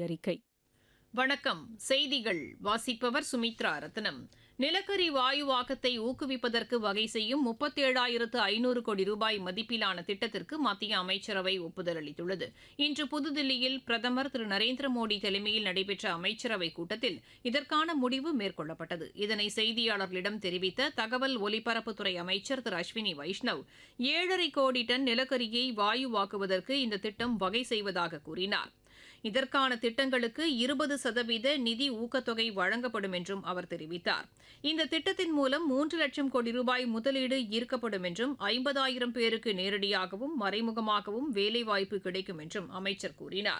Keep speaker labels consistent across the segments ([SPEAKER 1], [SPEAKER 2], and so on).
[SPEAKER 1] அறிக்கை
[SPEAKER 2] வணக்கம் செய்திகள் வாசிப்பவர் சுமித்ரா ரத்னம் நிலக்கரி வாயுவாக்கத்தை ஊக்குவிப்பதற்கு வகை செய்யும் முப்பத்தேழாயிரத்து ஐநூறு கோடி ரூபாய் மதிப்பிலான திட்டத்திற்கு மத்திய அமைச்சரவை ஒப்புதல் அளித்துள்ளது இன்று புதுதில்லியில் பிரதமர் திரு நரேந்திர மோடி தலைமையில் நடைபெற்ற அமைச்சரவைக் கூட்டத்தில் இதற்கான முடிவு மேற்கொள்ளப்பட்டது இதனை செய்தியாளர்களிடம் தெரிவித்த தகவல் ஒலிபரப்புத்துறை அமைச்சர் திரு அஸ்வினி வைஷ்ணவ் ஏழரை கோடி டன் நிலக்கரியை வாயுவாக்குவதற்கு இந்த திட்டம் வகை செய்வதாக கூறினார் இதற்கான திட்டங்களுக்கு இருபது சதவீத நிதி ஊக்கத்தொகை வழங்கப்படும் என்றும் அவர் தெரிவித்தார் இந்த திட்டத்தின் மூலம் மூன்று லட்சம் கோடி ரூபாய் முதலீடு ஈர்க்கப்படும் என்றும் ஐம்பதாயிரம் பேருக்கு நேரடியாகவும் மறைமுகமாகவும் வேலைவாய்ப்பு கிடைக்கும் என்றும் அமைச்சர் கூறினார்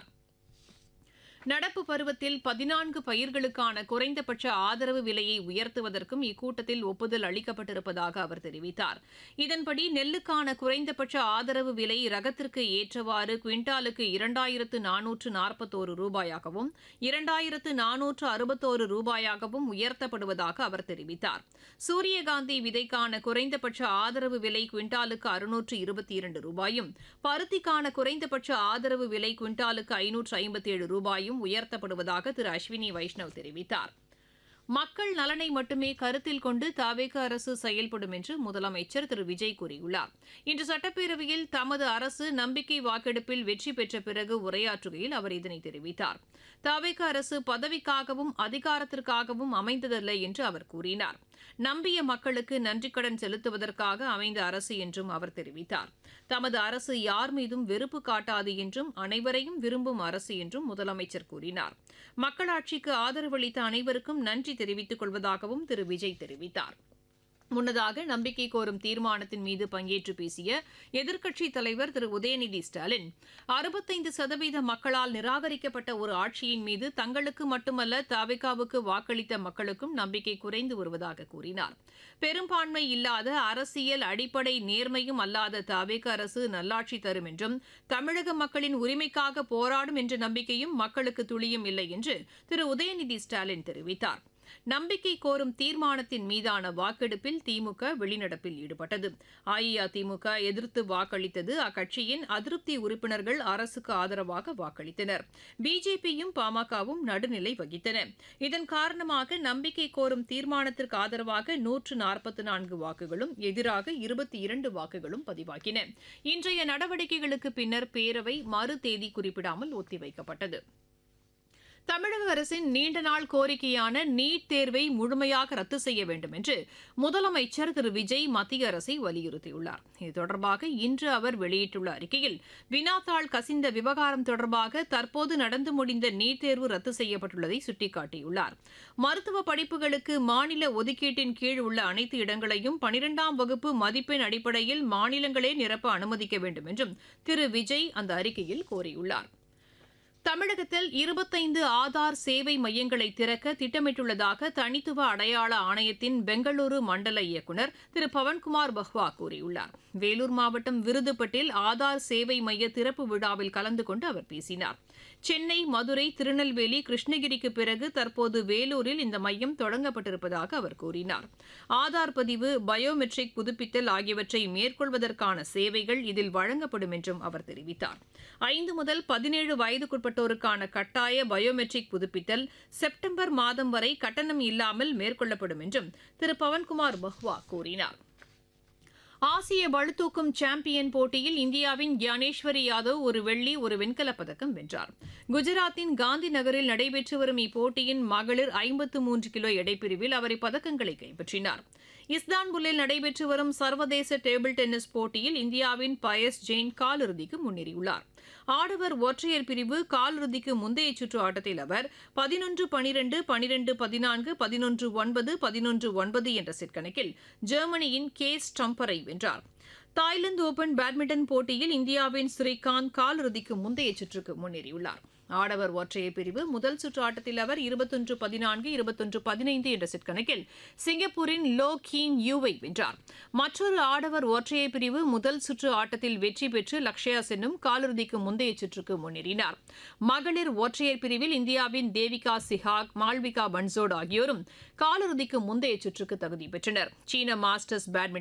[SPEAKER 2] நடப்பு பருவத்தில் பதினான்கு பயிர்களுக்கான குறைந்தபட்ச ஆதரவு விலையை உயர்த்துவதற்கும் இக்கூட்டத்தில் ஒப்புதல் அளிக்கப்பட்டிருப்பதாக அவர் தெரிவித்தார் இதன்படி நெல்லுக்கான குறைந்தபட்ச ஆதரவு விலை ரகத்திற்கு ஏற்றவாறு குவிண்டாலுக்கு இரண்டாயிரத்து நானூற்று நாற்பத்தோரு ரூபாயாகவும் இரண்டாயிரத்து நானூற்று அறுபத்தோரு ரூபாயாகவும் உயர்த்தப்படுவதாக அவர் தெரிவித்தார் சூரியகாந்தி விதைக்கான குறைந்தபட்ச ஆதரவு விலை குவிண்டாலுக்கு அறுநூற்று இருபத்தி இரண்டு ரூபாயும் பருத்திக்கான குறைந்தபட்ச ஆதரவு விலை குவிண்டாலுக்கு ஐநூற்று ஐம்பத்தேழு ரூபாயும் உயர்த்தப்படுவதாக திரு அஸ்வினி வைஷ்ணவ் தெரிவித்தார் மக்கள் நலனை மட்டுமே கருத்தில் கொண்டு தாவேக அரசு செயல்படும் என்று முதலமைச்சர் திரு விஜய் கூறியுள்ளார் இன்று சட்டப்பேரவையில் தமது அரசு நம்பிக்கை வாக்கெடுப்பில் வெற்றி பெற்ற பிறகு உரையாற்றுகையில் அவர் இதனை தெரிவித்தார் தாவேக அரசு பதவிக்காகவும் அதிகாரத்திற்காகவும் அமைந்ததல்ல என்று அவர் கூறினார் நம்பிய மக்களுக்கு நன்றிக்கடன் செலுத்துவதற்காக அமைந்த அரசு என்றும் அவர் தெரிவித்தார் தமது அரசு யார் மீதும் வெறுப்பு காட்டாது என்றும் அனைவரையும் விரும்பும் அரசு என்றும் முதலமைச்சர் கூறினார் மக்களாட்சிக்கு ஆதரவளித்த அனைவருக்கும் நன்றி தெரிவித்துக் கொள்வதாகவும் திரு விஜய் தெரிவித்தார் முன்னதாக நம்பிக்கை கோரும் தீர்மானத்தின் மீது பங்கேற்று பேசிய எதிர்க்கட்சித் தலைவர் திரு உதயநிதி ஸ்டாலின் அறுபத்தைந்து சதவீத மக்களால் நிராகரிக்கப்பட்ட ஒரு ஆட்சியின் மீது தங்களுக்கு மட்டுமல்ல தாவிகாவுக்கு வாக்களித்த மக்களுக்கும் நம்பிக்கை குறைந்து வருவதாக கூறினார் பெரும்பான்மை இல்லாத அரசியல் அடிப்படை நேர்மையும் அல்லாத தாவேக அரசு நல்லாட்சி தரும் என்றும் தமிழக மக்களின் உரிமைக்காக போராடும் என்ற நம்பிக்கையும் மக்களுக்கு துளியும் இல்லை என்று திரு உதயநிதி ஸ்டாலின் தெரிவித்தார் நம்பிக்கை கோரும் தீர்மானத்தின் மீதான வாக்கெடுப்பில் திமுக வெளிநடப்பில் ஈடுபட்டது அஇஅதிமுக எதிர்த்து வாக்களித்தது அக்கட்சியின் அதிருப்தி உறுப்பினர்கள் அரசுக்கு ஆதரவாக வாக்களித்தனர் பிஜேபியும் பாமகவும் நடுநிலை வகித்தன இதன் காரணமாக நம்பிக்கை கோரும் தீர்மானத்திற்கு ஆதரவாக நூற்று நாற்பத்தி நான்கு வாக்குகளும் எதிராக இருபத்தி இரண்டு வாக்குகளும் பதிவாகின இன்றைய நடவடிக்கைகளுக்கு பின்னர் பேரவை மறு தேதி குறிப்பிடாமல் ஒத்திவைக்கப்பட்டது தமிழக அரசின் நீண்ட நாள் கோரிக்கையான நீட் தேர்வை முழுமையாக ரத்து செய்ய வேண்டும் என்று முதலமைச்சர் திரு விஜய் மத்திய அரசை வலியுறுத்தியுள்ளார் இது தொடர்பாக இன்று அவர் வெளியிட்டுள்ள அறிக்கையில் வினாத்தாள் கசிந்த விவகாரம் தொடர்பாக தற்போது நடந்து முடிந்த நீட் தேர்வு ரத்து செய்யப்பட்டுள்ளதை சுட்டிக்காட்டியுள்ளார் மருத்துவ படிப்புகளுக்கு மாநில ஒதுக்கீட்டின் கீழ் உள்ள அனைத்து இடங்களையும் பனிரெண்டாம் வகுப்பு மதிப்பெண் அடிப்படையில் மாநிலங்களே நிரப்ப அனுமதிக்க வேண்டும் என்றும் திரு விஜய் அந்த அறிக்கையில் கோரியுள்ளார் தமிழகத்தில் இருபத்தைந்து ஆதார் சேவை மையங்களை திறக்க திட்டமிட்டுள்ளதாக தனித்துவ அடையாள ஆணையத்தின் பெங்களூரு மண்டல இயக்குநர் திரு பவன்குமார் பஹ்வா கூறியுள்ளார் வேலூர் மாவட்டம் விருதுப்பட்டில் ஆதார் சேவை மைய திறப்பு விழாவில் கலந்து கொண்டு அவர் பேசினார் சென்னை மதுரை திருநெல்வேலி கிருஷ்ணகிரிக்கு பிறகு தற்போது வேலூரில் இந்த மையம் தொடங்கப்பட்டிருப்பதாக அவர் கூறினார் ஆதார் பதிவு பயோமெட்ரிக் புதுப்பித்தல் ஆகியவற்றை மேற்கொள்வதற்கான சேவைகள் இதில் வழங்கப்படும் என்றும் அவர் தெரிவித்தார் ஐந்து முதல் பதினேழு வயதுக்குட்பட்டோருக்கான கட்டாய பயோமெட்ரிக் புதுப்பித்தல் செப்டம்பர் மாதம் வரை கட்டணம் இல்லாமல் மேற்கொள்ளப்படும் என்றும் திரு பவன்குமார் பஹ்வா கூறினார் ஆசிய பளுதூக்கும் சாம்பியன் போட்டியில் இந்தியாவின் ஞானேஸ்வரி யாதவ் ஒரு வெள்ளி ஒரு வெண்கலப் பதக்கம் வென்றார் குஜராத்தின் காந்தி நகரில் நடைபெற்று வரும் இப்போட்டியின் மகளிர் ஐம்பத்து மூன்று கிலோ எடைப்பிரிவில் அவர் இப்பதக்கங்களை கைப்பற்றினார் இஸ்தான்புல்லில் நடைபெற்று வரும் சர்வதேச டேபிள் டென்னிஸ் போட்டியில் இந்தியாவின் பயஸ் ஜெயின் காலிறுதிக்கு முன்னேறியுள்ளார் ஆடவர் ஒற்றையர் பிரிவு காலிறுதிக்கு முந்தைய சுற்று ஆட்டத்தில் அவர் பதினொன்று பனிரெண்டு பனிரெண்டு பதினான்கு பதினொன்று ஒன்பது பதினொன்று ஒன்பது என்ற செட் கணக்கில் ஜெர்மனியின் கே ஸ்டம்பரை வென்றார் தாய்லாந்து ஓபன் பேட்மிண்டன் போட்டியில் இந்தியாவின் ஸ்ரீகாந்த் காலிறுதிக்கு முந்தைய சுற்றுக்கு முன்னேறியுள்ளார் ஆடவர் ஒற்றையர் பிரிவு முதல் சுற்று ஆட்டத்தில் அவர் இருபத்தொன்று பதினான்கு இருபத்தொன்று பதினைந்து என்ற செட் கணக்கில் சிங்கப்பூரின் லோ கீன் யூவை வென்றார் மற்றொரு ஆடவர் ஒற்றையர் பிரிவு முதல் சுற்று ஆட்டத்தில் வெற்றி பெற்று லக்ஷயா சென்னும் காலிறுதிக்கு முந்தைய சுற்றுக்கு முன்னேறினார் மகளிர் ஒற்றையர் பிரிவில் இந்தியாவின் தேவிகா சிஹாக் மால்விகா பன்சோட் ஆகியோரும் காலிறுதிக்கு முந்தைய சுற்றுக்கு தகுதி பெற்றனர் சீன மாஸ்டர்ஸ் பேட்மிண்டன்